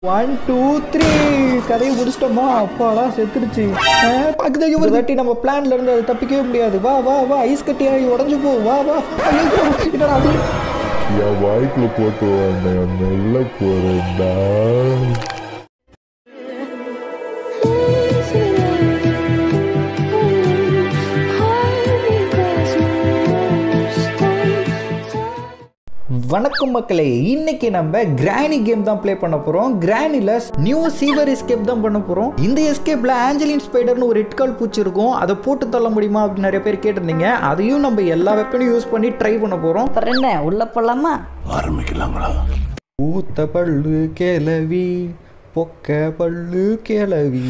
one two three கதையை முடிச்சிட்டோமா அப்பாடா செத்துருச்சு பக்கத்து ஐயோ ஒரு தாட்டி நம்ம பிளான்ல இருந்து அதை தப்பிக்கவே முடியாது வா வா வா ஐஸ் கட்டியாகி உடஞ்சு போ வா வா ஐயோ என்னடா அது என் வாய்க்குள்ள போட்டு வந்தேன் மெல்ல போறேன்டா வணக்கம் மக்களே இன்னைக்கு நம்ம கிரானி கேம் தான் ப்ளே பண்ண போறோம் கிரானில நியூ சீவர் எஸ்கேப் தான் பண்ண போறோம் இந்த எஸ்கேப்ல ஆஞ்சலின் ஸ்பைடர்னு ஒரு ரெட் கால் பூச்சி இருக்கும் அதை போட்டு தள்ள முடியுமா அப்படின்னு நிறைய பேர் கேட்டிருந்தீங்க அதையும் நம்ம எல்லா வெப்பனையும் யூஸ் பண்ணி ட்ரை பண்ண போறோம் அப்புறம் என்ன உள்ள போலாமா ஊத்த பல்லு கிளவி பொக்க பல்லு கிளவி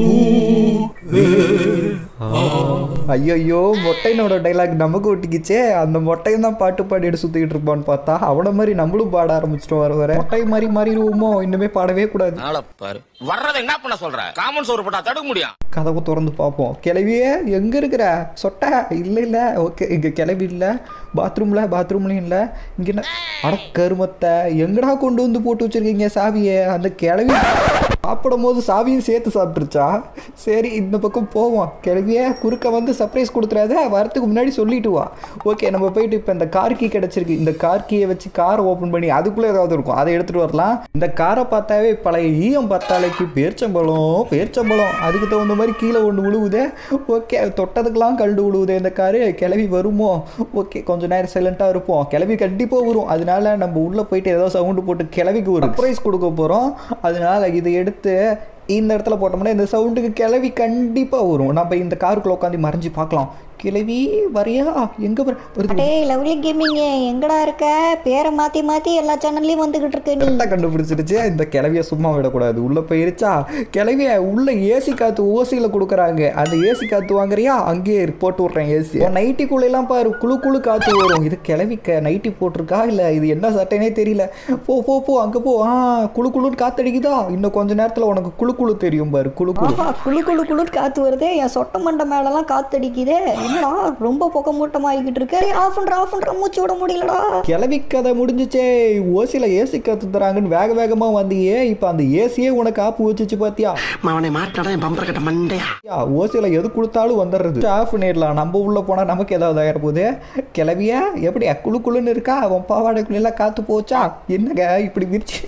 ஐயோ மொட்டைனோட டைலாக் நமக்கு ஒட்டிக்கிச்சே அந்த மொட்டையும் தான் பாட்டு பாடிட்டு சுத்திக்கிட்டு இருப்பான்னு பார்த்தா அவனை மாதிரி நம்மளும் பாட ஆரம்பிச்சிட்டோம் வர வர மொட்டை மாதிரி மாறிடுவோமோ இன்னுமே பாடவே கூடாது பாரு வர்றதை என்ன பண்ண சொல்ற காமன் சோறு போட்டா தடுக்க முடியும் கதவை திறந்து பார்ப்போம் கிளவியே எங்க இருக்கிற சொட்டை இல்ல இல்ல ஓகே இங்க கிளவி இல்ல பாத்ரூம்ல பாத்ரூம்லயும் இல்ல இங்க என்ன அட கருமத்தை எங்கடா கொண்டு வந்து போட்டு வச்சிருக்கீங்க சாவியை அந்த கிளவி சாப்பிடும் போது சாவியும் சேர்த்து சாப்பிட்டுருச்சா சரி இந்த பக்கம் போவோம் கிளவியே குறுக்க வந்து சர்ப்ரைஸ் கொடுத்துறாத வரத்துக்கு முன்னாடி சொல்லிட்டு வா ஓகே நம்ம போயிட்டு இப்போ இந்த கார் கீ கிடச்சிருக்கு இந்த கார் கீயை வச்சு காரை ஓப்பன் பண்ணி அதுக்குள்ளே ஏதாவது இருக்கும் அதை எடுத்துகிட்டு வரலாம் இந்த காரை பார்த்தாவே பழைய ஈயம் பத்தாலைக்கு பேர்ச்சம்பழம் பேர்ச்சம்பழம் அதுக்கு தகுந்த மாதிரி கீழே ஒன்று விழுவுதே ஓகே தொட்டதுக்கெல்லாம் கண்டு விழுவுதே இந்த காரு கிளவி வருமோ ஓகே கொஞ்சம் நேரம் சைலண்ட்டாக இருப்போம் கிளவி கண்டிப்பாக வரும் அதனால நம்ம உள்ளே போயிட்டு ஏதோ சவுண்டு போட்டு கிளவிக்கு ஒரு ப்ரைஸ் கொடுக்க போகிறோம் அதனால இதை எடுத்து இந்த இடத்துல போட்டோம்னா இந்த சவுண்டுக்கு கிளவி கண்டிப்பாக வரும் நம்ம இந்த காருக்குள்ளே உட்காந்து மறைஞ்சு பார்க்கலாம் கிளவி வரியா எங்கே வர வருது டேய் லவ்லி கேமிங் எங்கடா இருக்க பேரை மாத்தி மாத்தி எல்லா சேனல்லையும் வந்துகிட்டு இருக்க நீ கரெக்டாக கண்டுபிடிச்சிருச்சு இந்த கிளவியை சும்மா விடக்கூடாது உள்ளே போயிருச்சா கிளவிய உள்ள ஏசி காற்று ஓசியில் கொடுக்குறாங்க அந்த ஏசி காற்று வாங்குறியா அங்கேயே இரு, போட்டு விட்றேன் ஏசி நைட்டிக்குள்ளெல்லாம் பாரு குழு குழு காற்று வரும் இது கிளவி க நைட்டி போட்டிருக்கா இல்லை இது என்ன சட்டைனே தெரியல போ போ போ அங்கே போ ஆ குழு குழுன்னு காத்தடிக்குதா இன்னும் கொஞ்ச நேரத்தில் உனக்கு குழு குழு தெரியும் பாரு குழு குழு ஆஹா, குளு குளு குளுன்னு காத்து வருதே என் சொட்ட மண்டை மேலெல்லாம் காத்தடிக்குதே என்னடா ரொம்ப பொக்க மூட்டமாகிக்கிட்டு இருக்கு ஆஃப் பண்ற ஆஃப் பண்ற மூச்சு விட முடியலடா கிளவி கதை முடிஞ்சிச்சே ஓசியில் ஏசி காற்று தராங்கன்னு வேக வேகமாக வந்தியே இப்போ அந்த ஏசியே உனக்கு ஆப்பு வச்சுச்சு பார்த்தியா அவனை மாட்டாடா என் பம்பர கட்ட மண்டையா ஓசியில் எது கொடுத்தாலும் வந்துடுறது ஆஃப் பண்ணிடலாம் நம்ம உள்ளே போனால் நமக்கு ஏதாவது ஆகிட போகுது கிளவியா எப்படி குளு குளுன்னு இருக்கா அவன் பாவாடைக்குள்ளெல்லாம் காற்று போச்சா என்னங்க இப்படி விரிச்சு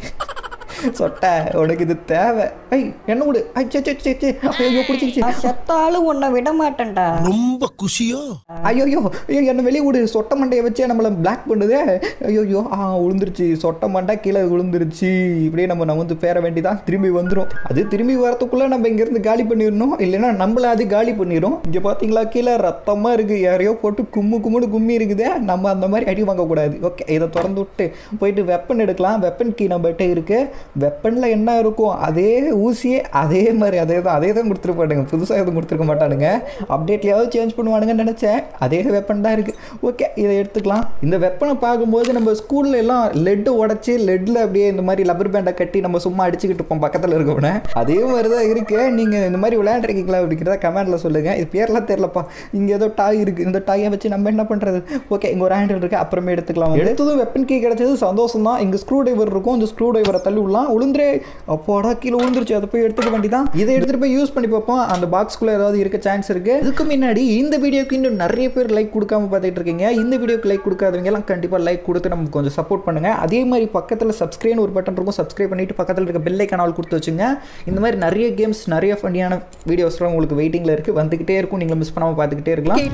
சொட்ட உனக்கு இது தேவை ஐ என்ன விடு ஐ சே சே சே சே ஐயோ பிடிச்சிக்கிச்சு நான் செத்தாலும் உன்னை விட மாட்டேன்டா ரொம்ப குஷியோ ஐயோ ஐயோ என்ன வெளியே விடு சொட்ட மண்டையை வச்சே நம்மளை பிளாக் பண்ணுதே ஐயோ ஆ விழுந்துருச்சு சொட்ட மண்டை கீழே விழுந்துருச்சு இப்படியே நம்ம நம்ம வந்து பேர வேண்டிதான் திரும்பி வந்துடும் அது திரும்பி வரத்துக்குள்ளே நம்ம இங்கேருந்து காலி பண்ணிடணும் இல்லைன்னா நம்மள அது காலி பண்ணிடும் இங்கே பார்த்தீங்களா கீழே ரத்தமாக இருக்குது யாரையோ போட்டு கும்மு கும்முன்னு கும்மி இருக்குதே நம்ம அந்த மாதிரி அடி வாங்கக்கூடாது ஓகே இதை திறந்து விட்டு போயிட்டு வெப்பன் எடுக்கலாம் வெப்பன் கீ நம்மகிட்ட இருக்குது வெப்பனில் என்ன இருக்கும் அதே ஊசியே அதே மாதிரி அதே தான் அதே தான் கொடுத்துருப்பானுங்க புதுசாக எதுவும் கொடுத்துருக்க மாட்டானுங்க அப்டேட்லையாவது சேஞ்ச் பண்ணுவானுங்கன்னு நினச்சேன் அதே வெப்பன் தான் இருக்குது ஓகே இதை எடுத்துக்கலாம் இந்த வெப்பனை பார்க்கும்போது நம்ம ஸ்கூல்ல எல்லாம் லெட்டு உடச்சி லெட்டில் அப்படியே இந்த மாதிரி லப்பர் பேண்டை கட்டி நம்ம சும்மா அடிச்சுக்கிட்டு இருப்போம் பக்கத்தில் இருக்கவன அதே மாதிரி தான் இருக்கு நீங்கள் இந்த மாதிரி விளையாண்டுருக்கீங்களா அப்படிங்கிறத கமெண்ட்டில் சொல்லுங்கள் இது பேர்லாம் தெரிலப்பா இங்கே ஏதோ டாய் இருக்குது இந்த டாயை வச்சு நம்ம என்ன பண்ணுறது ஓகே இங்கே ஒரு ஹேண்டில் இருக்குது அப்புறமே எடுத்துக்கலாம் எடுத்ததும் வெப்பன் கீ கிடைச்சது சந்தோஷம் தான் இங்கே ஸ்க்ரூ டிரைவர் இருக்கும் இந்த ஸ்க்ரூ டிரைவரை தள்ளி விடலாம் உளுந்துரே அப்போடா கீழே விழுந்துருச்சு அதை போய் எடுத்துக்க வேண்டியதான் இதை எடுத்துகிட்டு போய் யூஸ் பண்ணி பார்ப்போம் அந்த பாக்ஸ்குள்ளே ஏதாவது இருக்க சான்ஸ் இருக்குது இதுக்கு முன்னாடி இந்த வீடியோக்கு இன்னும் நிறைய பேர் லைக் கொடுக்காம பார்த்துட்டு இருக்கீங்க இந்த வீடியோக்கு லைக் கொடுக்காதவங்க எல்லாம் கண்டிப்பாக லைக் கொடுத்து நமக்கு கொஞ்சம் சப்போர்ட் பண்ணுங்க அதே மாதிரி பக்கத்தில் சப்ஸ்கிரைப்னு ஒரு பட்டன் இருக்கும் சப்ஸ்கிரைப் பண்ணிட்டு பக்கத்தில் இருக்க பெல்லை கனால் கொடுத்து வச்சுங்க இந்த மாதிரி நிறைய கேம்ஸ் நிறைய ஃபண்டியான வீடியோஸ்லாம் உங்களுக்கு வெயிட்டிங்கில் இருக்குது வந்துக்கிட்டே இருக்கும் நீங்கள் மிஸ் பண்ணாமல் பார்த்துக்கிட்டே இருக்கலாம்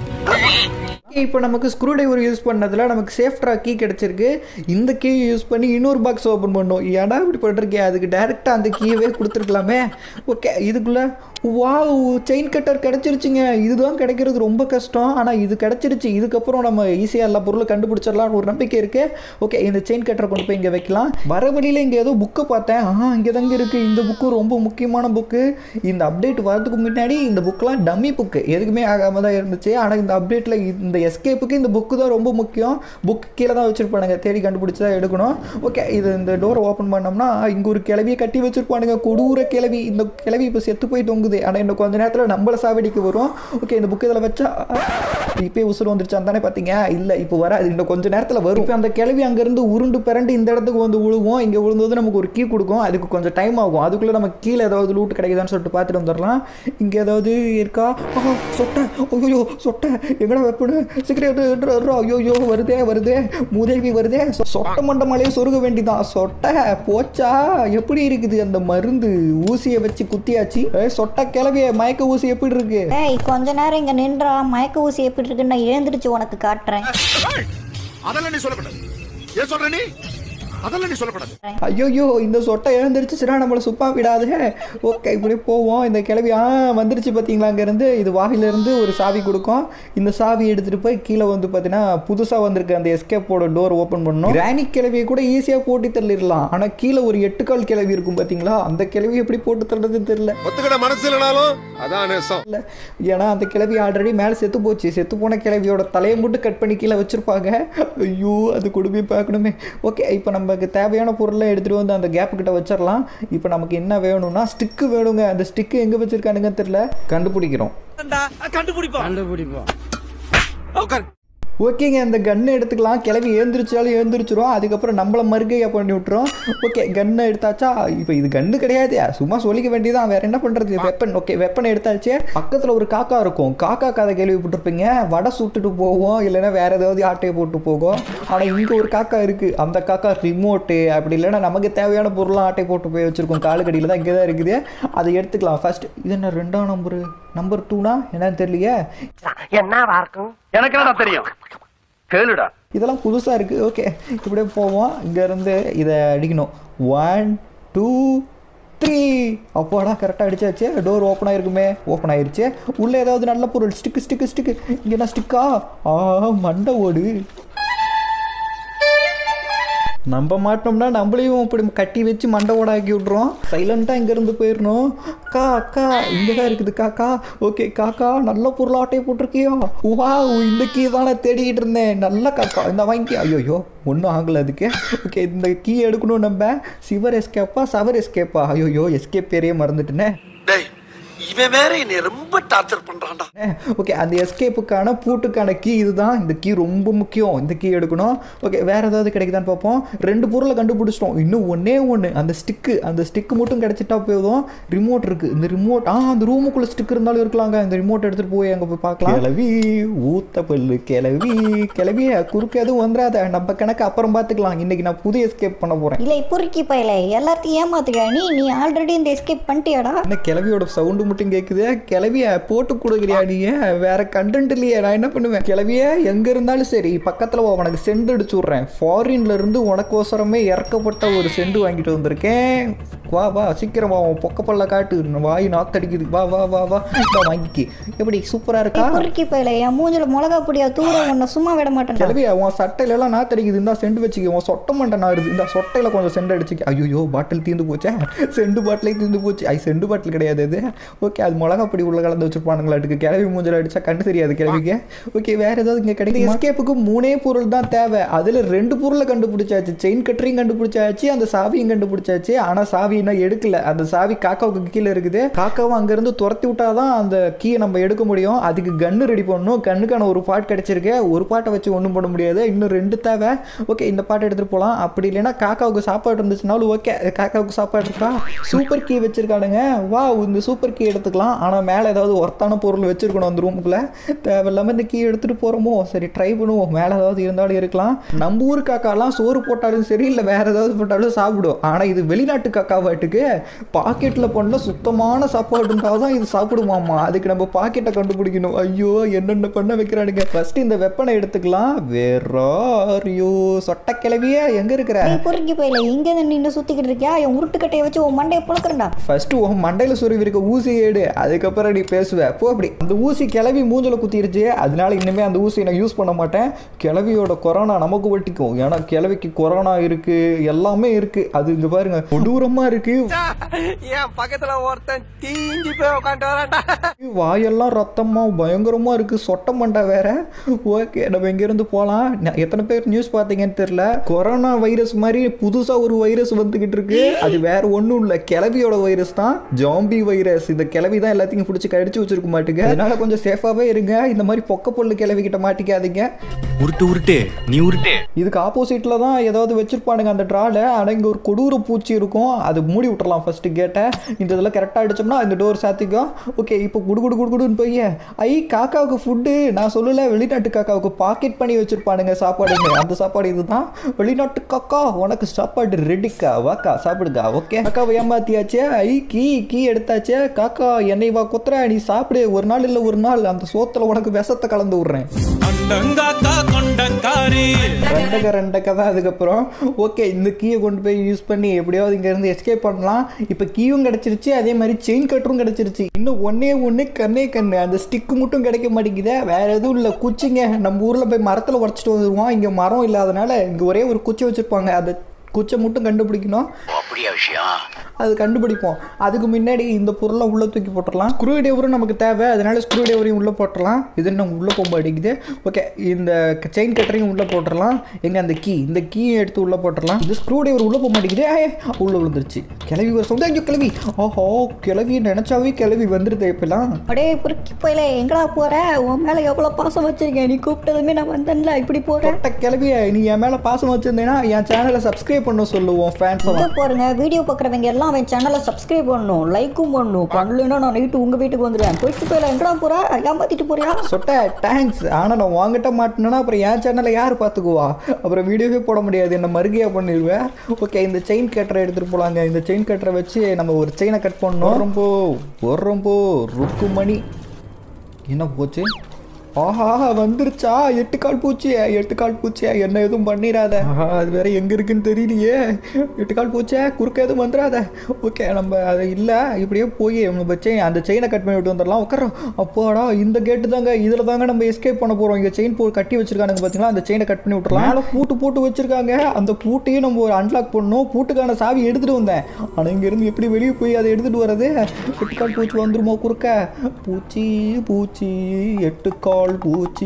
இப்போ நமக்கு ஸ்க்ரூ டிரைவர் யூஸ் பண்ணதில் நமக்கு சேஃப்ட்ரா கீ கிடச்சிருக்கு இந்த கீ யூஸ் பண்ணி இன்னொரு பாக்ஸ் ஓப்பன் பண்ணோம் ஏன்னா இப்படி பண்ணிருக்கேன் அதுக்கு டேரெக்டாக அந்த கீயவே கொடுத்துருக்கலாமே ஓகே இதுக்குள்ளே வா செயின் கட்டர் கிடச்சிருச்சுங்க இதுதான் கிடைக்கிறது ரொம்ப கஷ்டம் ஆனால் இது கிடச்சிருச்சு இதுக்கப்புறம் நம்ம ஈஸியாக எல்லா பொருளும் கண்டுபிடிச்சிடலாம்னு ஒரு நம்பிக்கை இருக்குது ஓகே இந்த செயின் கட்டரை கொண்டு போய் இங்கே வைக்கலாம் வர வழியில் இங்கே ஏதோ புக்கை பார்த்தேன் ஆ இங்கே தாங்க இருக்குது இந்த புக்கு ரொம்ப முக்கியமான புக்கு இந்த அப்டேட் வரதுக்கு முன்னாடி இந்த புக்கெலாம் டம்மி புக்கு எதுக்குமே ஆகாம தான் இருந்துச்சு ஆனால் இந்த அப்டேட்டில் இந்த எஸ்கேப்புக்கு இந்த புக்கு தான் ரொம்ப முக்கியம் புக் கீழே தான் வச்சுருப்பானுங்க தேடி கண்டுபிடிச்சி தான் எடுக்கணும் ஓகே இது இந்த டோரை ஓப்பன் பண்ணோம்னா இங்கே ஒரு கிளவியை கட்டி வச்சுருப்பானுங்க கொடூர கிளவி இந்த கிளவி இப்போ செத்து போய் தொங்குது ஆனால் இன்னும் கொஞ்ச நேரத்தில் நம்மள சாவடிக்கு வரும் ஓகே இந்த புக்கு இதில் வச்சா இப்போயே உசுறு வந்துருச்சான் தானே பார்த்தீங்க இல்லை இப்போ வராது இன்னும் கொஞ்ச நேரத்தில் வரும் இப்போ அந்த கிளவி அங்கேருந்து உருண்டு பிறண்டு இந்த இடத்துக்கு வந்து விழுவோம் இங்கே விழுந்தது நமக்கு ஒரு கீ கொடுக்கும் அதுக்கு கொஞ்சம் டைம் ஆகும் அதுக்குள்ளே நம்ம கீழே ஏதாவது லூட் கிடைக்குதான்னு சொல்லிட்டு பார்த்துட்டு வந்துடலாம் இங்கே ஏதாவது இருக்கா ஆ சொட்டை ஐயோ சொட்டை எங்கடா வெப்பனு சீக்கிரம் ஐயோ வருதே வருதே மூதேவி வருதே சொ- சொட்டை மண்டை மலையை சொருக வேண்டிதான் சொட்டை போச்சா எப்படி இருக்குது அந்த மருந்து ஊசியை வச்சு குத்தியாச்சு ஏ, சொட்டை கிளவிய மயக்க ஊசி எப்படி இருக்கு ஏய் கொஞ்ச நேரம் இங்க நின்றா மயக்க ஊசி எப்படி இருக்குன்னு நான் எழுந்திருச்சு உனக்கு காட்டுறேன் அதெல்லாம் நீ சொல்லக்கூடாது ஏன் சொல்ற நீ அதெல்லாம் நீ சொல்லக்கூடாது ஐயோயோ இந்த சொட்டை எழுந்திருச்சுச்சுன்னா நம்மளை சுப்பா விடாதே ஓகே இப்படி போவோம் இந்த கிளவி ஆ வந்துருச்சு பார்த்தீங்களா அங்கேருந்து இது வாயிலிருந்து ஒரு சாவி கொடுக்கும் இந்த சாவி எடுத்துகிட்டு போய் கீழே வந்து பார்த்தீங்கன்னா புதுசாக வந்திருக்க அந்த எஸ்கேப்போட டோர் ஓப்பன் பண்ணணும் கிரானி கிளவியை கூட ஈஸியாக போட்டு தள்ளிடலாம் ஆனால் கீழே ஒரு எட்டுக்கால் கிளவி இருக்கும் பார்த்தீங்களா அந்த கிளவி எப்படி போட்டு தள்ளுறதுன்னு தெரியல ஒத்துக்கிட மனசு இல்லைனாலும் அதான் நேசம் இல்லை ஏன்னா அந்த கிளவி ஆல்ரெடி மேலே செத்து போச்சு செத்து போன கிளவியோட தலையை மட்டும் கட் பண்ணி கீழே வச்சிருப்பாங்க ஐயோ அது கொடுமையை பார்க்கணுமே ஓகே இப்போ நமக்கு தேவையான பொருளை எடுத்துகிட்டு வந்து அந்த கேப் கிட்ட வச்சிடலாம் இப்போ நமக்கு என்ன வேணும்னா ஸ்டிக்கு வேணுங்க அந்த ஸ்டிக்கு எங்கே வச்சிருக்கானுங்கன்னு தெரியல கண்டுபிடிக்கிறோம் ஓகேங்க அந்த கன்னை எடுத்துக்கலாம் கிளவி ஏந்திரிச்சாலும் ஏந்திரிச்சிரும் அதுக்கப்புறம் நம்மள மறுகையா பண்ணி விட்டுரும் ஓகே கன்னை எடுத்தாச்சா இப்போ இது கன்னு கிடையாது சும்மா சொல்லிக்க வேண்டியதான் வேற என்ன பண்றது வெப்பன் ஓகே வெப்பன் எடுத்தாச்சு பக்கத்தில் ஒரு காக்கா இருக்கும் காக்கா கதை கேள்விப்பட்டிருப்பீங்க வடை சுட்டுட்டு போவோம் இல்லைன்னா வேற ஏதாவது ஆட்டையை போட்டு போகும் ஆனால் இங்கே ஒரு காக்கா இருக்கு அந்த காக்கா ரிமோட்டு அப்படி இல்லைன்னா நமக்கு தேவையான பொருளாக ஆட்டை போட்டு போய் வச்சிருக்கோம் காலுக்கடியில் தான் இங்கே தான் இருக்குது அதை எடுத்துக்கலாம் ஃபர்ஸ்ட் இது என்ன ரெண்டாம் நம்பரு நம்பர் டூனா என்னன்னு தெரியலையே என்னவா இருக்கும் எனக்கு என்னடா தெரியும் கேளுடா இதெல்லாம் புதுசாக இருக்குது ஓகே இப்படியே போவோம் இங்கேருந்து இதை அடிக்கணும் ஒன் டூ த்ரீ அப்போடா கரெக்டாக அடிச்சாச்சு டோர் ஓப்பன் ஆயிருக்குமே ஓப்பன் ஆயிருச்சு உள்ளே ஏதாவது நல்ல பொருள் ஸ்டிக்கு ஸ்டிக்கு ஸ்டிக்கு இங்கே என்ன ஸ்டிக்கா ஆ மண்டை ஓடு நம்ம மாட்டோம்னா நம்மளையும் இப்படி கட்டி வச்சு மண்டை ஓட ஆக்கி விட்ருவோம் சைலண்ட்டாக இங்கேருந்து போயிடணும் அக்கா அக்கா இங்கே தான் இருக்குது காக்கா ஓகே காக்கா நல்ல பொருளாட்டையை போட்டிருக்கியோ வா இந்த கீ தான் நான் தேடிக்கிட்டு இருந்தேன் நல்ல காக்கா இந்த வாங்கி ஐயோ ஒன்றும் ஆகலை அதுக்கு ஓகே இந்த கீ எடுக்கணும் நம்ம சிவர் எஸ்கேப்பா சவர் எஸ்கேப்பா ஐயோ எஸ்கேப் பேரையே மறந்துட்டேனே டேய் இவன் வேற என்னை ரொம்ப டார்ச்சர் பண்றான்டா ஓகே அந்த எஸ்கேப்புக்கான பூட்டுக்கான கீ இதுதான் இந்த கீ ரொம்ப முக்கியம் இந்த கீ எடுக்கணும் ஓகே வேற ஏதாவது கிடைக்குதான்னு பார்ப்போம் ரெண்டு பொருளை கண்டுபிடிச்சிட்டோம் இன்னும் ஒண்ணே ஒன்று அந்த ஸ்டிக்கு அந்த ஸ்டிக்கு மட்டும் கிடைச்சிட்டா போதும் ரிமோட் இருக்கு இந்த ரிமோட் ஆ அந்த ரூமுக்குள்ள ஸ்டிக் இருந்தாலும் இருக்கலாங்க இந்த ரிமோட் எடுத்துட்டு போய் அங்கே போய் பார்க்கலாம் கிளவி ஊத்த பல்லு கிளவி கிளவிய குறுக்க எதுவும் வந்துடாத நம்ம கணக்கு அப்புறம் பார்த்துக்கலாம் இன்னைக்கு நான் புது எஸ்கேப் பண்ண போறேன் இல்லை பொறுக்கி பயல எல்லாத்தையும் ஏமாத்துக்க நீ நீ ஆல்ரெடி இந்த எஸ்கேப் பண்ணிட்டியாடா என்ன கிளவியோட சவுண்டு மட்டும் கேட்குது கிளவிய போட்டு கொடுக்குறியா நீ வேற கண்டென்ட் இல்லையே நான் என்ன பண்ணுவேன் கிளவிய எங்க இருந்தாலும் சரி பக்கத்துல வா, உனக்கு செண்டு அடிச்சு விட்றேன் ஃபாரின்ல இருந்து உனக்கோசரமே இறக்கப்பட்ட ஒரு செண்டு வாங்கிட்டு வந்திருக்கேன் வா வா சீக்கிரம் வா உன் பொக்க பல்ல காட்டு வாய் நாத்தடிக்குது வா வா வா வா இதோ வாங்கிக்கி எப்படி சூப்பரா இருக்கா பொறுக்கி பயல என் மூஞ்சில மிளகா பொடியா தூர உன்னை சும்மா விட மாட்டேன் கிளவி உன் சட்டையில எல்லாம் நாத்தடிக்குது இந்த செண்டு வச்சுக்க உன் சொட்ட மண்டை நாடுது இந்த சொட்டையில கொஞ்சம் செண்டு அடிச்சுக்க ஐயோ பாட்டில் தீர்ந்து போச்சே செண்டு பாட்டிலே தீர்ந்து போச்சு ஐ செண்டு பாட்டில் கிடையாது இது ஓகே அது மிளகா பொடி உள்ள கலந்து வச்சிருப்பானுங்களாட்டுக்கு கிளவி மூஞ்சில் அடிச்சா கண்டு தெரியாது கிளவிக்கு ஓகே வேற ஏதாவது இங்கே கிடைக்கும் எஸ்கேப்புக்கு மூணே பொருள் தான் தேவை அதில் ரெண்டு பொருளை கண்டுபிடிச்சாச்சு செயின் கட்டரையும் கண்டுபிடிச்சாச்சு அந்த சாவியும் கண்டுபிடிச்சாச்சு ஆனால் சாவி இன்னும் எடுக்கல அந்த சாவி காக்காவுக்கு கீழே இருக்குது காக்காவை அங்கேருந்து துரத்தி விட்டாதான் அந்த கீயை நம்ம எடுக்க முடியும் அதுக்கு கன்று ரெடி பண்ணணும் கண்ணுக்கான ஒரு பாட் கிடைச்சிருக்கு ஒரு பாட்டை வச்சு ஒன்றும் பண்ண முடியாது இன்னும் ரெண்டு தேவை ஓகே இந்த பாட்டை எடுத்துகிட்டு போகலாம் அப்படி இல்லைன்னா காக்காவுக்கு சாப்பாடு இருந்துச்சுனாலும் ஓகே காக்காவுக்கு சாப்பாடு இருக்கா சூப்பர் கீ வச்சிருக்கானுங்க வா இந்த சூப்பர் கீ எடுத்துக்கலாம் ஆனால் மேலே ஏதாவது ஒர்த்தான பொருள் வச்சிருக்கணும் அந்த ரூமுக்குள்ளே தேவையில்லாமல் இந்த கீ எடுத்துகிட்டு போகிறோமோ சரி ட்ரை பண்ணுவோம் மேலே ஏதாவது இருந்தாலும் இருக்கலாம் நம்ம ஊர் காக்காலாம் சோறு போட்டாலும் சரி இல்லை வேற ஏதாவது போட்டாலும் சாப்பிடும் ஆனால் இது வெளிநாட்டு காக்கா வாட்டுக்கு பாக்கெட்டில் பண்ண சுத்தமான சாப்பாடுக்காக தான் இது சாப்பிடுமாமா அதுக்கு நம்ம பாக்கெட்டை கண்டுபிடிக்கணும் ஐயோ என்னென்ன பண்ண வைக்கிறானுங்க ஃபர்ஸ்ட் இந்த வெப்பனை எடுத்துக்கலாம் வேறாரியோ சொட்ட கிளவியே எங்கே இருக்கிற நீ பொறுக்கி பயல இங்க நின்று சுத்திக்கிட்டு இருக்கியா என் உருட்டுக்கட்டையை வச்சு உன் மண்டையை புழக்கிறேன்டா ஃபர்ஸ்ட் உன் மண்டையில் சொருவி இருக்க ஊசியை எடு அதுக்கப்புறம் நீ பேசுவ போ அப்படி அந்த ஊசி கிளவி மூஞ்சில குத்திருச்சு அதனால இனிமே அந்த ஊசி நான் யூஸ் பண்ண மாட்டேன் கிளவியோட கொரோனா நமக்கு ஒட்டிக்கும் ஏன்னா கிளவிக்கு கொரோனா இருக்கு எல்லாமே இருக்கு அது இங்க பாருங்க கொடூரமா இருக்கு என் பக்கத்துல ஒருத்தன் தீஞ்சு போய் உட்காந்து வரான்டா வாயெல்லாம் ரத்தமா பயங்கரமா இருக்கு சொட்ட மண்டை வேற ஓகே நம்ம எங்க இருந்து போலாம் ந- எத்தனை பேர் நியூஸ் பார்த்தீங்கன்னு தெரியல கொரோனா வைரஸ் மாதிரி புதுசா ஒரு வைரஸ் வந்துகிட்டு இருக்கு அது வேற ஒண்ணும் இல்ல கிளவியோட வைரஸ் தான் ஜாம்பி வைரஸ் இந்த கிளவி தான் எல்லாத்தையும் பிடிச்சி கடிச்சு வச்சிருக்க மாட்டுங்க அதனால கொஞ்சம் சேஃபாவே இருங்க இந்த மாதிரி பொக்க பொருள் கிளவி கிட்ட மாட்டிக்காதீங்க உருட்டு உருட்டு நீ உருட்டு இதுக்கு ஆப்போசிட்ல தான் ஏதாவது வச்சிருப்பானுங்க அந்த ட்ரால ஆனால் இங்கே ஒரு கொடூர பூச்சி இருக்கும் அது மூடி விட்டுறலாம் ஃபர்ஸ்ட் கேட்டை இந்த இதெல்லாம் கரெக்டாக அடிச்சோம்னா இந்த டோர் சாத்திக்கும் ஓகே இப்போ குடு குடு குடு குடுன்னு போய் ஐ காக்காவுக்கு ஃபுட்டு நான் சொல்லல வெளிநாட்டு காக்காவுக்கு பாக்கெட் பண்ணி வச்சிருப்பானுங்க சாப்பாடுங்க அந்த சாப்பாடு இதுதான் வெளிநாட்டு காக்கா உனக்கு சாப்பாடு ரெடிக்கா வாக்கா சாப்பிடுக்கா ஓகே காக்காவை ஏமாத்தியாச்சே ஐ கீ கீ எடுத்தாச்சே காக்கா என்னை வா குத்துற நீ சாப்பிடு ஒரு நாள் இல்லை ஒரு நாள் அந்த சோத்துல உனக்கு விஷத்தை கலந்து விடுறேன் அண்டங்காக்கா கொண்டக்காரி ரெண்டக்க ரெண்டக்க தான் அதுக்கப்புறம் ஓகே இந்த கீயை கொண்டு போய் யூஸ் பண்ணி எப்படியாவது இங்கேருந்து எஸ்கேப் பண்ணலாம் இப்போ கீயும் கிடச்சிருச்சு அதே மாதிரி செயின் கட்டரும் கிடச்சிருச்சு இன்னும் ஒன்னே ஒன்று கண்ணே கண்ணு அந்த ஸ்டிக்கு மட்டும் கிடைக்க மாட்டேங்குதே வேற எதுவும் இல்லை குச்சிங்க நம்ம ஊரில் போய் மரத்தில் உடச்சிட்டு வந்துடுவோம் இங்கே மரம் இல்லாதனால இங்கே ஒரே ஒரு குச்சி வச்சுருப்பாங்க அதை குச்சை மட்டும் கண்டுபிடிக்கணும் அப்படியா விஷயம் அது கண்டுபிடிப்போம் அதுக்கு முன்னாடி இந்த பொருளை உள்ளே தூக்கி போட்டுடலாம் ஸ்க்ரூ டிரைவரும் நமக்கு தேவை அதனால ஸ்க்ரூ டிரைவரையும் உள்ளே போட்டுடலாம் இது இன்னும் உள்ளே போக அடிக்குது ஓகே இந்த செயின் கட்டரையும் உள்ளே போட்டுடலாம் எங்க அந்த கீ இந்த கீயை எடுத்து உள்ளே போட்டுடலாம் இந்த ஸ்க்ரூ டிரைவர் உள்ளே போக மாட்டேங்குது ஏ உள்ளே விழுந்துருச்சு கிளவி ஒரு சொந்த ஐயோ கிளவி ஓஹோ கிளவி நினச்சாவே கிளவி வந்துடுது இப்பெல்லாம் அடே புருக்கி போயில எங்கடா போற உன் மேல எவ்வளவு பாசம் வச்சிருக்கேன் நீ கூப்பிட்டதுமே நான் வந்தேன்ல இப்படி போற தொட்ட கிளவிய நீ என் மேலே பாசம் வச்சிருந்தேன்னா என் சேனலை சப்ஸ்கிரைப் பண்ண சொல்லுவோம் ஃபேன்ஸ் இங்க பாருங்க வீடியோ பார்க்குறவங்க எல்லாம் அவன் சேனலை சப்ஸ்கிரைப் பண்ணணும் லைக்கும் பண்ணணும் பண்ணலைன்னா நான் நைட்டு உங்க வீட்டுக்கு வந்துடுவேன் போயிட்டு போயில எங்கடா போற ஏமாத்திட்டு போறியா சொட்ட தேங்க்ஸ் ஆனால் நான் வாங்கிட்ட மாட்டேன்னா அப்புறம் என் சேனலை யார் பார்த்துக்குவா அப்புறம் வீடியோவே போட முடியாது என்ன மறுகையாக பண்ணிடுவேன் ஓகே இந்த செயின் கட்டரை எடுத்துகிட்டு போகலாங்க இந்த செயின் கட்டரை வச்சு நம்ம ஒரு செயினை கட் பண்ணோம் ரொம்ப ஒரு ரொம்ப ருக்கு மணி என்ன போச்சு ஆஹா வந்துருச்சா எட்டு கால் பூச்சி எட்டு கால் பூச்சி என்ன எதுவும் பண்ணிடாத ஆஹா அது வேற எங்க இருக்குன்னு தெரியலையே எட்டு கால் பூச்சே குறுக்க எதுவும் வந்துடாத ஓகே நம்ம அது இல்லை இப்படியே போய் நம்ம செயின் அந்த செயினை கட் பண்ணி விட்டு வந்துடலாம் உட்காரோம் அப்போடா இந்த கேட்டு தாங்க இதில் தாங்க நம்ம எஸ்கேப் பண்ண போகிறோம் இங்கே செயின் போ கட்டி வச்சிருக்கானுங்க பார்த்தீங்களா அந்த செயினை கட் பண்ணி விட்டுறலாம் மேலே பூட்டு போட்டு வச்சிருக்காங்க அந்த பூட்டையும் நம்ம ஒரு அன்லாக் பண்ணணும் பூட்டுக்கான சாவி எடுத்துகிட்டு வந்தேன் ஆனால் இங்கேருந்து எப்படி வெளியே போய் அதை எடுத்துகிட்டு வர்றது எட்டு கால் பூச்சி வந்துருமோ குறுக்க பூச்சி பூச்சி எட்டு கால் பூச்சி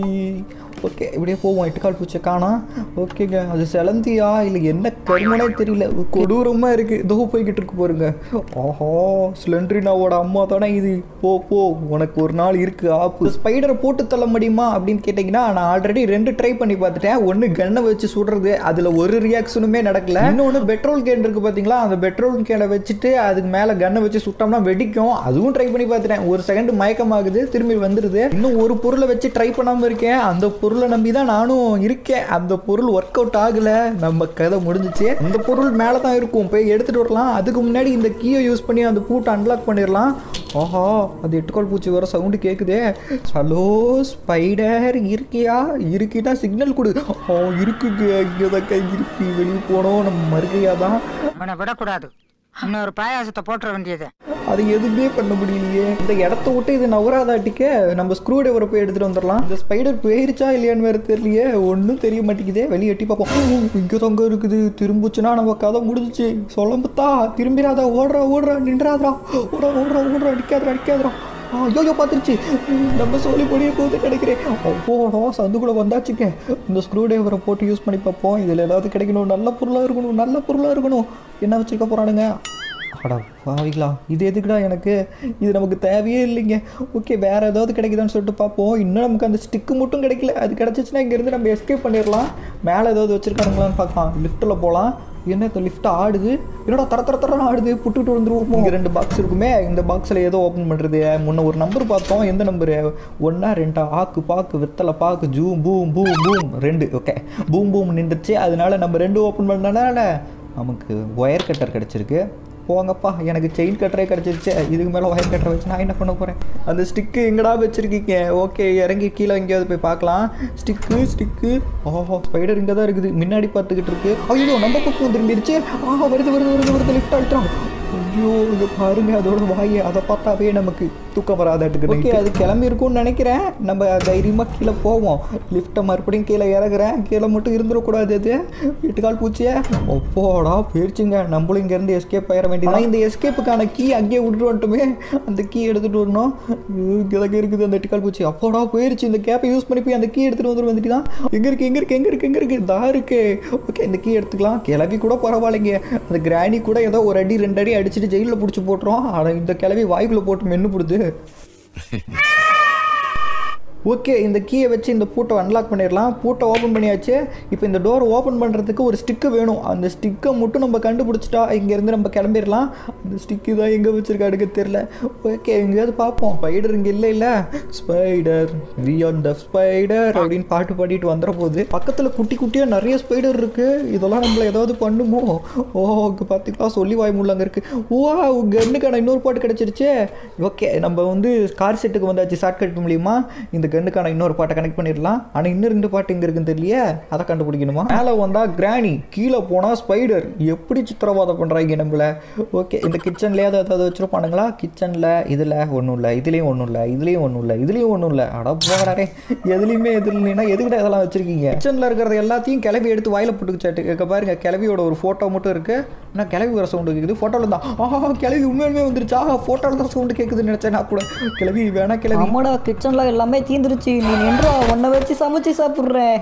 ஓகே இப்படியே போவோம் எட்டு கால் பூச்சியை காணோம் ஓகேங்க அது செலந்தியா இல்லை என்ன கருமனே தெரியல கொடூரமாக இருக்குது இதோ போய்கிட்டு இருக்கு பாருங்க ஆஹா ஸ்லெண்ட்ரினாவோட அம்மா தானே இது போ போ உனக்கு ஒரு நாள் இருக்கு ஆப்பு ஸ்பைடரை போட்டு தள்ள முடியுமா அப்படின்னு கேட்டிங்கன்னா நான் ஆல்ரெடி ரெண்டு ட்ரை பண்ணி பார்த்துட்டேன் ஒன்று கன்னை வச்சு சுடுறது அதில் ஒரு ரியாக்ஷனுமே நடக்கல இன்னொன்று பெட்ரோல் கேன் இருக்குது பார்த்தீங்களா அந்த பெட்ரோல் கேனை வச்சுட்டு அதுக்கு மேலே கன்னை வச்சு சுட்டோம்னா வெடிக்கும் அதுவும் ட்ரை பண்ணி பார்த்துட்டேன் ஒரு செகண்ட் மயக்கமாகுது திரும்பி வந்துடுது இன்னும் ஒரு பொருளை வச்சு ட்ரை பண்ணாமல் இருக்கேன் அந்த பொருளை நம்பி தான் நானும் இருக்கேன் அந்த பொருள் ஒர்க் அவுட் ஆகலை நம்ம கதை முடிஞ்சிச்சு அந்த பொருள் மேலே தான் இருக்கும் போய் எடுத்துகிட்டு வரலாம் அதுக்கு முன்னாடி இந்த கீயை யூஸ் பண்ணி அந்த பூட்டை அன்லாக் பண்ணிடலாம் ஆஹா அது எட்டுக்கால் பூச்சி வர சவுண்டு கேட்குதே ஹலோ ஸ்பைடர் இருக்கியா இருக்கிட்டா சிக்னல் கொடு ஆ இருக்குங்க இங்கே தான் இருக்கு வெளியே போனோம் நம்ம மறுகையா தான் அவனை விடக்கூடாது இன்னொரு பாயாசத்தை போட்டுற வேண்டியது அது எதுவுமே பண்ண முடியலையே இந்த இடத்த விட்டு இது நவராதாட்டிக்க நம்ம ஸ்க்ரூ டிரைவரை போய் எடுத்துட்டு வந்துடலாம் இந்த ஸ்பைடர் போயிருச்சா இல்லையான்னு வேற தெரியலையே ஒன்றும் தெரிய மாட்டேங்குதே வெளியே எட்டி பார்ப்போம் இங்கே தொங்க இருக்குது திரும்புச்சுன்னா நம்ம கதை முடிஞ்சிச்சு சொல்லம்புத்தா திரும்பிடாதா ஓடுறா ஓடுறா நின்றாதா ஓடுறா ஓடுறா ஓடுறா அடிக்காதரா அடிக்காதரா ஐயோ பார்த்துருச்சு நம்ம சொல்லி பொடிய போது கிடைக்கிறேன் அப்போடா சந்துக்குள்ளே வந்தாச்சுங்க இந்த ஸ்க்ரூ டிரைவரை போட்டு யூஸ் பண்ணி பார்ப்போம் இதில் ஏதாவது கிடைக்கணும் நல்ல பொருளாக இருக்கணும் நல்ல பொருளாக இருக்கணும் என்ன வச்சுருக்க போகிறானுங்க அடா பாவிங்களா இது எதுக்குடா எனக்கு இது நமக்கு தேவையே இல்லைங்க ஓகே வேறு ஏதாவது கிடைக்குதான்னு சொல்லிட்டு பார்ப்போம் இன்னும் நமக்கு அந்த ஸ்டிக்கு மட்டும் கிடைக்கல அது கிடச்சிச்சின்னா இங்கேருந்து நம்ம எஸ்கேப் பண்ணிடலாம் மேலே ஏதாவது வச்சுருக்கானுங்களான்னு பார்க்கலாம் லிஃப்ட்டில் போகலாம் என்ன இந்த லிஃப்ட் ஆடுது என்னடா தர தர தர ஆடுது புட்டுட்டு வந்துருவோம் இங்கே ரெண்டு பாக்ஸ் இருக்குமே இந்த பாக்ஸில் ஏதோ ஓப்பன் பண்ணுறது முன்ன ஒரு நம்பர் பார்த்தோம் எந்த நம்பரு ஒன்றா ரெண்டா ஆக்கு பாக்கு வெத்தலை பாக்கு ஜூம் பூம் பூம் பூம் ரெண்டு ஓகே பூம் பூம் நின்றுச்சு அதனால நம்ம ரெண்டு ஓப்பன் பண்ணனால நமக்கு ஒயர் கட்டர் கிடச்சிருக்கு போங்கப்பா எனக்கு செயின் கட்டரே கிடச்சிருச்சு இதுக்கு மேலே ஒயர் கட்டரை வச்சு நான் என்ன பண்ண போகிறேன் அந்த ஸ்டிக்கு எங்கடா வச்சுருக்கீங்க ஓகே இறங்கி கீழே எங்கேயாவது போய் பார்க்கலாம் ஸ்டிக்கு ஸ்டிக்கு ஆஹா ஸ்பைடர் இங்கே தான் இருக்குது முன்னாடி பார்த்துக்கிட்டு இருக்கு ஐயோ நம்ம பக்கம் திரும்பிடுச்சு ஆஹா வருது வருது வருது வருது லிஃப்ட் அழுத்தம் ஐயோ இங்க பாருங்க அதோட வாயை அதை பார்த்தாவே நமக்கு தூக்கம் வராதாட்டுக்கு ஓகே அது கிளம்பி இருக்கும்னு நினைக்கிறேன் நம்ம தைரியமாக கீழே போவோம் லிஃப்ட்டை மறுபடியும் கீழே இறங்குறேன் கீழே மட்டும் இருந்துடக்கூடாது அது எட்டுக்கால் பூச்சியே ஒப்போடா போயிடுச்சுங்க நம்மளும் இங்கேருந்து எஸ்கேப் ஆயிட வேண்டியது ஆனா இந்த எஸ்கேப்புக்கான கீ அங்கேயே விட்டுட்டு வந்துட்டுமே அந்த கீ எடுத்துகிட்டு வரணும் இங்கே இருக்குது அந்த எட்டுக்கால் பூச்சி அப்போடா போயிடுச்சு இந்த கேப்பை யூஸ் பண்ணி போய் அந்த கீ எடுத்துகிட்டு வந்துட்டு வந்துட்டு தான் எங்கே இருக்கு எங்கே இருக்கு எங்கே இருக்கு எங்கே இருக்கு இதா இருக்கு ஓகே இந்த கீ எடுத்துக்கலாம் கிளவி கூட பரவாயில்லைங்க அந்த கிராணி கூட ஏதோ ஒரு அடி ரெண்டு அடி அடிச்சுட்டு ஜெயிலில் பிடிச்சி போட்டுரும் ஆனால் இந்த கிளவி வாய்க்குள்ளே போட்டு மென்று போடுது ஓகே இந்த கீயை வச்சு இந்த பூட்டை அன்லாக் பண்ணிடலாம் பூட்டை ஓப்பன் பண்ணியாச்சு இப்போ இந்த டோர் ஓப்பன் பண்ணுறதுக்கு ஒரு ஸ்டிக்கு வேணும் அந்த ஸ்டிக்கை மட்டும் நம்ம கண்டுபிடிச்சிட்டா இங்கேருந்து நம்ம கிளம்பிடலாம் அந்த ஸ்டிக்கு தான் எங்கே வச்சுருக்காடுக்கு தெரில ஓகே எங்கேயாவது பார்ப்போம் ஸ்பைடர் இங்கே இல்லை இல்லை spider we on the spider அப்படின்னு பாட்டு பாடிட்டு வந்துட போகுது பக்கத்தில் குட்டி குட்டியாக நிறைய ஸ்பைடர் இருக்குது இதெல்லாம் நம்மள ஏதாவது பண்ணுமோ ஓ இங்கே பார்த்தீங்களா சொல்லி வாய் முள்ள அங்கே இருக்குது ஓ கன்னுக்கான இன்னொரு பாட்டு கிடச்சிருச்சே ஓகே நம்ம வந்து கார் செட்டுக்கு வந்தாச்சு ஷார்ட்கட் மூலியமா இந்த கன்னுக்கான இன்னொரு பாட்டை கனெக்ட் பண்ணிடலாம் ஆனால் இன்னும் ரெண்டு பாட்டு இங்கே இருக்குன்னு தெரியலையே அதை கண்டுபிடிக்கணுமா மேலே வந்தால் கிராணி கீழே போனால் ஸ்பைடர் எப்படி சித்திரவாதம் பண்ணுறாங்க நம்மள ஓகே இந்த கிச்சன்லேயாவது ஏதாவது வச்சுருப்பானுங்களா கிச்சனில் இதில் ஒன்றும் இல்லை இதுலேயும் ஒன்றும் இல்லை இதுலேயும் ஒன்றும் இல்லை இதுலேயும் ஒன்றும் இல்லை அட போகிறாரே எதுலேயுமே எது இல்லைன்னா எதுக்கிட்ட இதெல்லாம் வச்சுருக்கீங்க கிச்சனில் இருக்கிறது எல்லாத்தையும் கிளவி எடுத்து வாயில் போட்டுக்கிச்சாட்டு இங்கே பாருங்க கிளவியோட ஒரு ஃபோட்டோ மட்டும் இருக்குது ஆனால் கிளவி வர சவுண்டு கேட்குது ஃபோட்டோவில் தான் ஆஹா கிளவி உண்மையுமே வந்துருச்சா ஃபோட்டோவில் தான் சவுண்டு கேட்குதுன்னு நினச்சேன் நான் கூட கிளவி வேணா கிளவி ஆமாடா கிச்சன்ல எல்லாமே தீந்துருச்சு நீ நின்றா உன்னை வச்சு சமைச்சு சாப்பிட்றேன்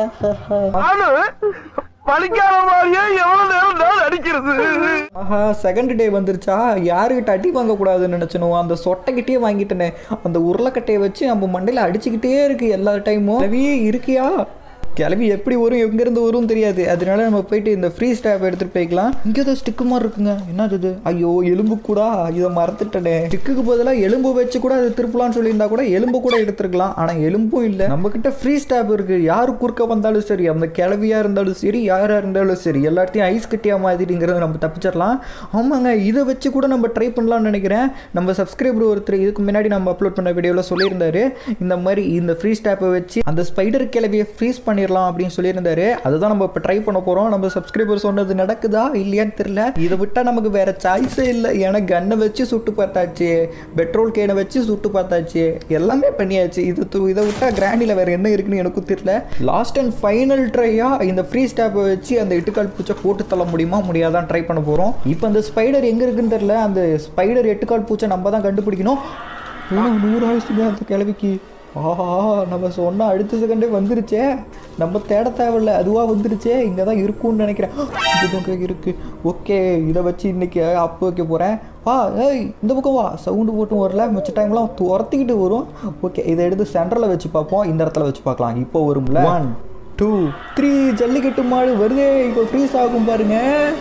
பழிக்காத மாதிரியே எவ்வளவு நேரம் நான் அடிக்கிறது ஆஹா செகண்ட் டே வந்துருச்சா யாருக்கிட்ட அடி வாங்கக்கூடாதுன்னு நினச்சனும் அந்த சொட்டைக்கிட்டே வாங்கிட்டேனே அந்த உருளைக்கட்டையை வச்சு நம்ம மண்டையில் அடிச்சுக்கிட்டே இருக்கு எல்லா டைமும் கிளவி இருக்கியா கிளவி எப்படி வரும் எங்கேருந்து வரும் தெரியாது அதனால நம்ம போயிட்டு இந்த ஃப்ரீ ஸ்டாப் எடுத்துகிட்டு போய்க்கலாம் இங்கே ஏதோ ஸ்டிக்கு மாதிரி இருக்குங்க என்னது இது ஐயோ எலும்பு கூட இதை மறந்துட்டனே ஸ்டிக்குக்கு பதிலாக எலும்பு வச்சு கூட அது திருப்பலாம்னு சொல்லியிருந்தா கூட எலும்பு கூட எடுத்துருக்கலாம் ஆனால் எலும்பும் இல்லை நம்மக்கிட்ட ஃப்ரீ ஸ்டாப் இருக்குது யார் குறுக்க வந்தாலும் சரி அந்த கிளவியாக இருந்தாலும் சரி யாராக இருந்தாலும் சரி எல்லாத்தையும் ஐஸ் கட்டியா மாதிரிங்கிறத நம்ம தப்பிச்சிடலாம் ஆமாங்க இதை வச்சு கூட நம்ம ட்ரை பண்ணலாம்னு நினைக்கிறேன் நம்ம சப்ஸ்கிரைபர் ஒருத்தர் இதுக்கு முன்னாடி நம்ம அப்லோட் பண்ண வீடியோவில் சொல்லியிருந்தாரு இந்த மாதிரி இந்த ஃப்ரீ ஸ்டாப்பை வச்சு அந்த ஸ்பைடர் கிளவியை ஃப்ரீஸ் பண்ணிடலாம் அப்படின்னு சொல்லியிருந்தாரு அதுதான் நம்ம இப்போ ட்ரை பண்ண போகிறோம் நம்ம சப்ஸ்கிரைபர் சொன்னது நடக்குதா இல்லையான்னு தெரியல இதை விட்டால் நமக்கு வேற சாய்ஸே இல்லை ஏன்னா கன்னை வச்சு சுட்டு பார்த்தாச்சு பெட்ரோல் கேனை வச்சு சுட்டு பார்த்தாச்சு எல்லாமே பண்ணியாச்சு இது து- இதை விட்டால் கிராண்டியில் வேற என்ன இருக்குன்னு எனக்கும் தெரியல லாஸ்ட் அண்ட் ஃபைனல் ட்ரையாக இந்த ஃப்ரீ ஸ்டாப்பை வச்சு அந்த எட்டுக்கால் பூச்சை போட்டு தள்ள முடியுமா முடியாதான் ட்ரை பண்ண போகிறோம் இப்போ அந்த ஸ்பைடர் எங்கே இருக்குன்னு தெரியல அந்த ஸ்பைடர் எட்டுக்கால் பூச்சை நம்ம தான் கண்டுபிடிக்கணும் இன்னும் நூறு ஆயிடுச்சுங்க அந்த கிழவிக்கு ஆஹா நம்ம சொன்ன அடுத்த செகண்டே வந்துருச்சே நம்ம தேட தேவையில்ல அதுவாக வந்துருச்சே இங்கே தான் இருக்கும்னு நினைக்கிறேன் இதுதாங்க இருக்கு ஓகே இதை வச்சு இன்னைக்கு அப்போ வைக்க போகிறேன் வா ஏய் இந்த பக்கம் வா சவுண்டு போட்டும் வரல மிச்ச டைம்லாம் துரத்திக்கிட்டு வரும் ஓகே இதை எடுத்து சென்டரில் வச்சு பார்ப்போம் இந்த இடத்துல வச்சு பார்க்கலாம் இப்போ வரும்ல ஒன் டூ த்ரீ ஜல்லிக்கட்டு மாடு வருதே இப்போ ஃப்ரீஸ் ஆகும் பாருங்க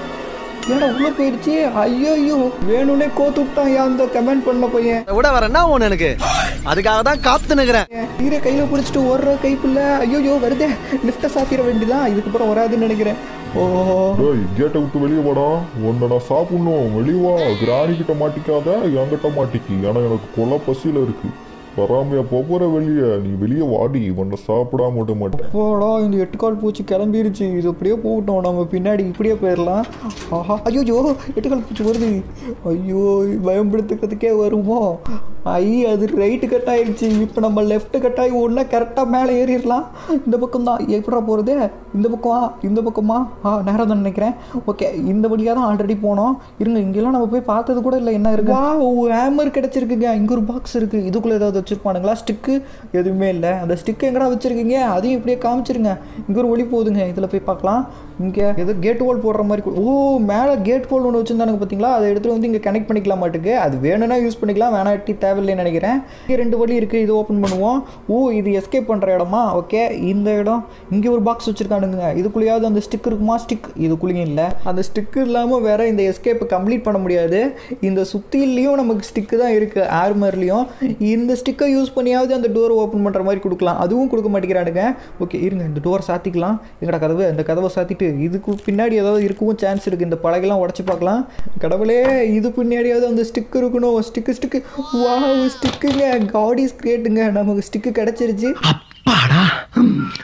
ஏன்னா உள்ள போயிடுச்சு ஐயோ வேணும்னே கோத்து விட்டான் ஏன் அந்த கமெண்ட் பண்ண பையன் விட வர என்ன ஒண்ணு எனக்கு அதுக்காக தான் காத்து நிக்கிறேன் ஈர கையில பிடிச்சிட்டு ஓடுற கைப்புள்ள ஐயோ வருதே லிஃப்ட்டை சாத்திர வேண்டியதான் இதுக்கப்புறம் வராதுன்னு நினைக்கிறேன் ஓ ஏய் கேட்டை விட்டு வெளியே வாடா உன்னை நான் சாப்பிடணும் வெளியே வா கிராணி கிட்ட மாட்டிக்காத என்கிட்ட மாட்டிக்கி ஏன்னா எனக்கு கொலை பசியில இருக்கு வராமையா போற வெளியே நீ வெளியே வாடி உன்னை சாப்பிடாம விட மாட்டேன் போடா இந்த எட்டுக்கால் பூச்சி கிளம்பிருச்சு இது அப்படியே போகட்டும் நம்ம பின்னாடி இப்படியே போயிடலாம் ஆஹா ஐயோ எட்டுக்கால் பூச்சி வருது ஐயோ பயன்படுத்துக்கிறதுக்கே வருமோ ஐ அது ரைட்டு கட் ஆயிடுச்சு இப்போ நம்ம லெஃப்ட் கட் ஆகி ஒன்றா கரெக்டாக மேலே ஏறிடலாம் இந்த பக்கம் தான் எப்படா போகிறது இந்த பக்கமா இந்த பக்கமா ஆ நேரம் தான் நினைக்கிறேன் ஓகே இந்த வழியாக தான் ஆல்ரெடி போனோம் இருங்க இங்கெல்லாம் நம்ம போய் பார்த்தது கூட இல்லை என்ன இருக்கு வா ஹேமர் கிடச்சிருக்குங்க இங்கே ஒரு பாக்ஸ் இருக்குது இதுக்குள்ளே ஏதாவது வச்சுருப்பானுங்களா ஸ்டிக்கு எதுவுமே இல்லை அந்த ஸ்டிக்கு எங்கடா வச்சுருக்கீங்க அதையும் இப்படியே காமிச்சிருங்க இங்கே ஒரு ஒளி போகுதுங்க இதில் போய் பார்க்கலாம் இங்கே ஏதோ கேட் வால் போடுற மாதிரி கு- ஓ மேலே கேட் வால் ஒன்று வச்சுருந்தானுங்க பார்த்தீங்களா அதை எடுத்துகிட்டு வந்து இங்கே கனெக்ட் பண்ணிக்கலாம் மாட்டுக்கு அது வேணும்னா யூஸ் பண்ணிக்கலாம் வேணாட்டி தேவையில்லைன்னு நினைக்கிறேன் இங்கே ரெண்டு வழி இருக்குது இது ஓப்பன் பண்ணுவோம் ஓ இது எஸ்கேப் பண்ணுற இடமா ஓகே இந்த இடம் இங்கே ஒரு பாக்ஸ் வச்சுருக்கானுங்க இதுக்குள்ளேயாவது அந்த ஸ்டிக் இருக்குமா ஸ்டிக் இதுக்குள்ளேயும் இல்லை அந்த ஸ்டிக்கு இல்லாமல் வேற இந்த எஸ்கேப்பை கம்ப்ளீட் பண்ண முடியாது இந்த சுத்திலையும் நமக்கு ஸ்டிக்கு தான் இருக்குது ஆர்மர்லேயும் இந்த ஸ்டிக்கை யூஸ் பண்ணியாவது அந்த டோர் ஓப்பன் பண்ணுற மாதிரி கொடுக்கலாம் அதுவும் கொடுக்க மாட்டேங்கிறானுங்க ஓகே இருங்க இந்த டோர் சாத்திக்கலாம் எங்கடா கதவு இந்த கதவை சாத்திட்டு இதுக்கு பின்னாடி ஏதாவது இருக்கவும் சான்ஸ் இருக்குது இந்த பலகைலாம் உடச்சி பார்க்கலாம் கடவுளே இது பின்னாடியாவது அந்த ஸ்டிக் இருக்கணும் ஸ்டிக்கு ஸ்டிக்கு வா ஸ்டிக்குங்க காட் இஸ் கிரேட்டுங்க நமக்கு ஸ்டிக்கு கிடச்சிருச்சு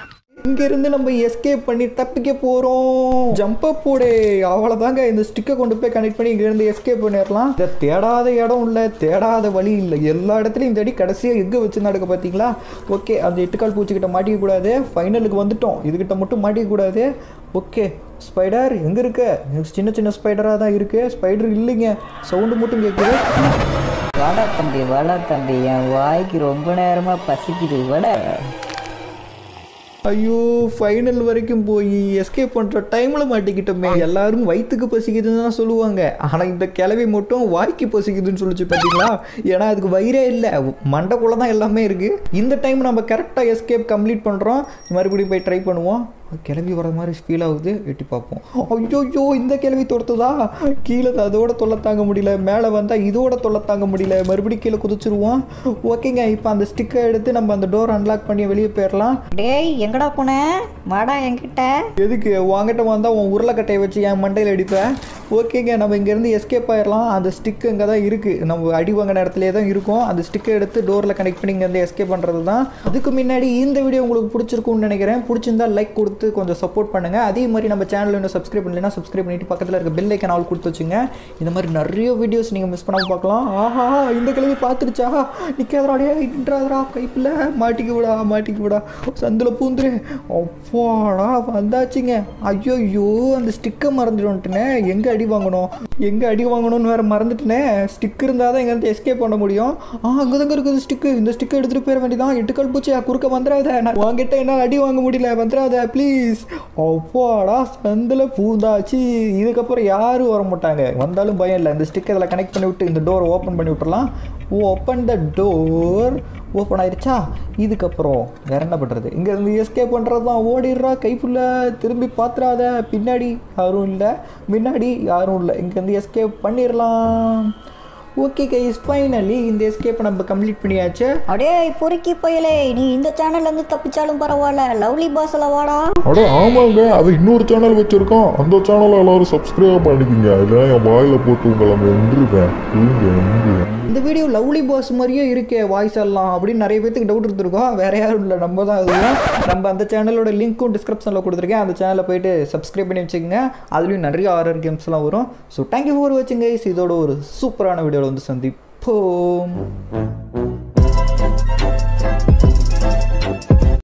இங்க இருந்து நம்ம எஸ்கேப் பண்ணி தப்பிக்க போறோம் ஜம்ப் அப் போடு அவ்வளவுதாங்க இந்த ஸ்டிக்கை கொண்டு போய் கனெக்ட் பண்ணி இங்க இருந்து எஸ்கேப் பண்ணிடலாம் இந்த தேடாத இடம் இல்ல தேடாத வழி இல்லை எல்லா இடத்துலயும் இந்த அடி கடைசியா எங்க வச்சு நடக்க பாத்தீங்களா ஓகே அந்த எட்டுக்கால் பூச்சிக்கிட்ட மாட்டிக்க கூடாது ஃபைனலுக்கு வந்துட்டோம் இதுகிட்ட மட்டும் மாட்டிக்க கூடாது ஓகே ஸ்பைடர் எங்க இருக்க சின்ன சின்ன ஸ்பைடராக தான் இருக்கு ஸ்பைடர் இல்லைங்க சவுண்டு மட்டும் கேட்குது வாடா தம்பி வாடா தம்பி என் வாய்க்கு ரொம்ப நேரமா பசிக்குது வாடா ஐயோ ஃபைனல் வரைக்கும் போய் எஸ்கேப் பண்ணுற டைமில் மாட்டிக்கிட்டோமே எல்லாரும் வயிற்றுக்கு பசிக்குதுன்னு தான் சொல்லுவாங்க ஆனால் இந்த கிளவி மட்டும் வாய்க்கு பசிக்குதுன்னு சொல்லிச்சு பார்த்தீங்களா ஏன்னா அதுக்கு வயிறே இல்லை மண்டைக்குள்ள தான் எல்லாமே இருக்குது இந்த டைம் நம்ம கரெக்டாக எஸ்கேப் கம்ப்ளீட் பண்ணுறோம் மறுபடியும் போய் ட்ரை பண்ணுவோம் கிளம்பி வர மாதிரி ஃபீல் ஆகுது எட்டி பார்ப்போம் ஐயோ இந்த கிளவி துரத்துதா கீழே அதோட தொல்லை தாங்க முடியல மேலே வந்தால் இதோட தொல்லை தாங்க முடியல மறுபடியும் கீழே குதிச்சிருவோம் ஓகேங்க இப்போ அந்த ஸ்டிக்கை எடுத்து நம்ம அந்த டோர் அன்லாக் பண்ணி வெளியே போயிடலாம் டேய் எங்கடா போன வாடா என்கிட்ட எதுக்கு வாங்கிட்ட வந்தால் உன் உருளைக்கட்டையை வச்சு என் மண்டையில் அடிப்பேன் ஓகேங்க நம்ம இங்கேருந்து எஸ்கேப் ஆயிடலாம் அந்த ஸ்டிக் இங்கே தான் இருக்குது நம்ம அடி வாங்கின இடத்துலயே தான் இருக்கும் அந்த ஸ்டிக்கை எடுத்து டோரில் கனெக்ட் பண்ணி இங்கேருந்து எஸ்கேப் பண்ணுறது தான் அதுக்கு முன்னாடி இந்த வீடியோ உங்களுக்கு பிடிச்சிருக்கும்னு நினைக்கிறேன் பிடிச்சிருந்தா லைக் கொடுத்து கொஞ்சம் சப்போர்ட் பண்ணுங்கள் அதே மாதிரி நம்ம சேனல் இன்னும் சப்ஸ்கிரைப் பண்ணலைன்னா சப்ஸ்கிரைப் பண்ணிட்டு பக்கத்தில் இருக்க பெல் ஐக்கன் ஆல் கொடுத்து வச்சுங்க இந்த மாதிரி நிறைய வீடியோஸ் நீங்கள் மிஸ் பண்ணாமல் பார்க்கலாம் ஆஹா இந்த கிழவி பார்த்துருச்சா நிற்காதராடே இன்றாதரா கைப்பில் மாட்டிக்க விடா மாட்டிக்க விடா சந்தில் பூந்துரு அப்பாடா வந்தாச்சுங்க ஐயோ அந்த ஸ்டிக்கை மறந்துட்டு எங்கே அடி வாங்கணும் எங்கே அடி வாங்கணும்னு வேறு மறந்துட்டேனே ஸ்டிக் இருந்தால் தான் எங்கேருந்து எஸ்கேப் பண்ண முடியும் ஆ அங்கே தாங்க இருக்குது ஸ்டிக்கு இந்த ஸ்டிக்கை எடுத்துகிட்டு போயிட வேண்டியதான் எட்டுக்கால் பூச்சியா குறுக்க வந்துடாத நான் வாங்கிட்ட என்னால் அடி வாங்க முடியல வந்துடாத ப்ளீஸ் அப்பாடா சந்தில் பூந்தாச்சு இதுக்கப்புறம் யாரும் வர மாட்டாங்க வந்தாலும் பயம் இல்லை இந்த ஸ்டிக் இதில் கனெக்ட் பண்ணி விட்டு இந்த டோரை ஓப்பன் பண்ணி விட்டுறலாம் ஓப்பன் த டோர் ஓப்பன் ஆயிருச்சா இதுக்கப்புறம் வேற என்ன பண்ணுறது இங்கேருந்து எஸ்கேப் பண்ணுறது தான் ஓடிடுறா கைப்புள்ள திரும்பி பார்த்துறாத பின்னாடி யாரும் இல்லை முன்னாடி யாரும் இல்லை இங்கேருந்து எஸ்கேப் பண்ணிடலாம் ஓகே கைஸ் ஃபைனலி இந்த எஸ்கேப்பை நம்ம கம்ப்ளீட் பண்ணியாச்சு அடே பொறுக்கி பயலே நீ இந்த சேனல்ல இருந்து தப்பிச்சாலும் பரவாயில்ல லவ்லி பாஸ்ல வாடா அட ஆமாங்க அது இன்னொரு சேனல் வச்சிருக்கோம் அந்த சேனலை எல்லாரும் சப்ஸ்கிரைப் பண்ணிக்கோங்க இல்லை என் வாயில போட்டு உங்களை வென்றுவேன் நீங்க வென்றுவேன் இந்த வீடியோ லவ்லி பாஸ் மாதிரியே இருக்கே வாய்ஸ் எல்லாம் அப்படின்னு நிறைய பேத்துக்கு டவுட் இருந்திருக்கோம் வேற யாரும் இல்லை நம்ம தான் அதுவும் நம்ம அந்த சேனலோட லிங்க்கும் டிஸ்கிரிப்ஷனில் கொடுத்துருக்கேன் அந்த சேனலை போயிட்டு சப்ஸ்கிரைப் பண்ணி வச்சுக்கோங்க அதுலேயும் நிறைய ஆர்ஆர் கேம்ஸ்லாம் வரும் ஸோ தேங்க்யூ ஃபார் வாட்சிங் கைஸ் இதோட ஒரு சூப்பரான வீடியோவில் வந்து சந்திப்போம்